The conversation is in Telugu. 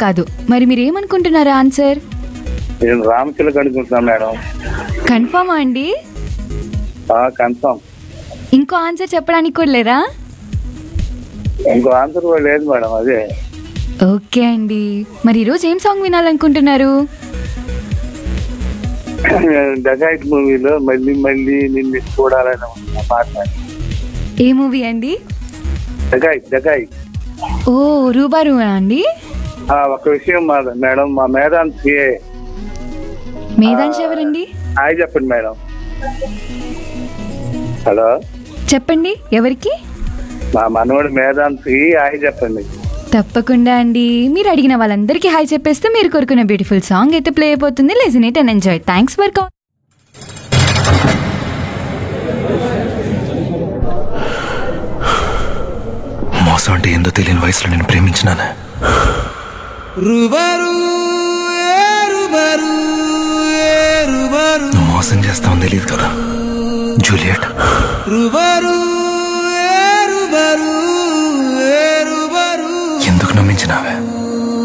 కాదు మరి మీరు ఏమనుకుంటున్నారా ఆన్సర్ నేను రామచిలక అనుకుంటున్నాను మేడం కన్ఫర్మా అండి కన్ఫామ్ ఇంకో ఆన్సర్ చెప్పడానికి కూడా లేరా ఇంకో ఆన్సర్ కూడా లేదు మేడం అదే ఓకే అండి మరి ఈరోజు ఏం సాంగ్ వినాలనుకుంటున్నారు డకాయిట్ మూవీలో మళ్ళీ మళ్ళీ నిన్ను చూడాలని ఉన్న పాట మేడం. ఏ మూవీ అండి డకాయిట్ డకాయిట్ ఓ రూబారు అండి ఆ, ఒక విషయం మా మేడం మా మేధాంత్ సిఏ మేధాంశ్ ఎవరండి హాయ్ చెప్పండి మేడం హలో చెప్పండి ఎవరికి మా మనవడు మేధాంత్కి హాయ్ చెప్పండి తప్పకుండా అండి మీరు అడిగిన వాళ్ళందరికీ హాయ్ చెప్పేస్తే మీరు కోరుకున్న బ్యూటిఫుల్ సాంగ్ అయితే ప్లే అయిపోతుంది listen it and enjoy thanks for call మోసం అంటే ఏందో తెలియని వయసులో నేను ప్రేమించినాను రుబరు ఏ రుబరు ఏ రుబరు నువ్వు మోసం చేస్తావని తెలియదు కదా జూలియట్ రుబరు